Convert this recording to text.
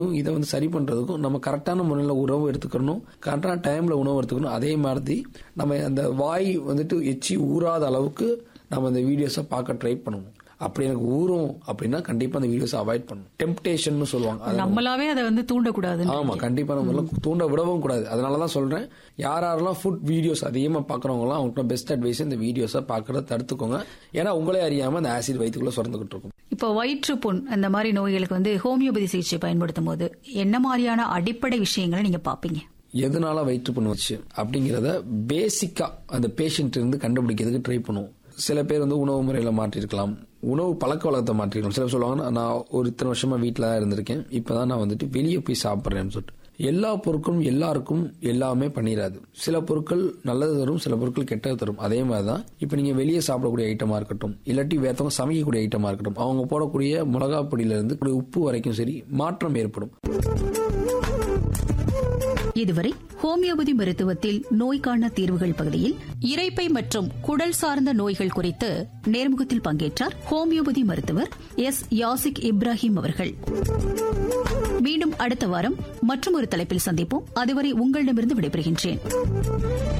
இதை வந்து சரி பண்றதுக்கும் நம்ம கரெக்டான முறையில் உணவு எடுத்துக்கணும் கரெக்டான டைம்ல உணவு எடுத்துக்கணும் அதே மாதிரி நம்ம அந்த வாய் வந்துட்டு எச்சி ஊறாத அளவுக்கு நம்ம அந்த வீடியோஸை பார்க்க ட்ரை பண்ணுவோம் அப்படி எனக்கு ஊறும் அப்படின்னா கண்டிப்பா அந்த வீடியோஸை அவாய்ட் பண்ணணும் டெம்டேஷன் சொல்லுவாங்க அது நம்மளாவே அதை வந்து தூண்டக்கூடாது ஆமா கண்டிப்பா நம்ம தூண்ட விடவும் கூடாது அதனாலதான் சொல்றேன் யார் யாரெல்லாம் ஃபுட் வீடியோஸ் அதிகமா பாக்குறவங்க அவங்களுக்கு பெஸ்ட் அட்வைஸ் இந்த வீடியோஸை பாக்குறத தடுத்துக்கோங்க ஏன்னா உங்களே அறியாம அந்த ஆசிட் வயிற்றுக்குள்ள சுரந்துகிட்டு இருக்கும் இப்போ வயிற்றுப்புண் அந்த மாதிரி நோய்களுக்கு வந்து ஹோமியோபதி சிகிச்சை பயன்படுத்தும் போது என்ன மாதிரியான அடிப்படை விஷயங்களை நீங்க பாப்பீங்க எதனால வயிற்றுப்புண் வச்சு அப்படிங்கறத பேசிக்கா அந்த பேஷண்ட் இருந்து கண்டுபிடிக்கிறதுக்கு ட்ரை பண்ணுவோம் சில பேர் வந்து உணவு முறையில மாற்றிருக்கலாம் உணவு பழக்க வழக்கத்தை மாற்றிருக்கலாம் சிலர் சொல்லுவாங்க நான் ஒரு இத்தனை வருஷமா வீட்டில் தான் இருந்திருக்கேன் இப்பதான் நான் வந்துட்டு வெளியே போய் சாப்பிட்றேன்னு சொல்லிட்டு எல்லா பொருட்களும் எல்லாருக்கும் எல்லாமே பண்ணிடாது சில பொருட்கள் நல்லது தரும் சில பொருட்கள் கெட்டது தரும் அதே மாதிரி தான் இப்போ நீங்க வெளியே சாப்பிடக்கூடிய ஐட்டமா இருக்கட்டும் இல்லாட்டி வேத்தவங்க சமைக்கக்கூடிய ஐட்டமா இருக்கட்டும் அவங்க போடக்கூடிய மிளகா பொடியில இருந்து கூடிய உப்பு வரைக்கும் சரி மாற்றம் ஏற்படும் இதுவரை ஹோமியோபதி மருத்துவத்தில் நோய்க்கான தீர்வுகள் பகுதியில் இரைப்பை மற்றும் குடல் சார்ந்த நோய்கள் குறித்து நேர்முகத்தில் பங்கேற்றார் ஹோமியோபதி மருத்துவர் எஸ் யாசிக் இப்ராஹிம் அவர்கள் மீண்டும் அடுத்த வாரம் மற்றும் ஒரு தலைப்பில் சந்திப்போம் அதுவரை உங்களிடமிருந்து விடைபெறுகின்றேன்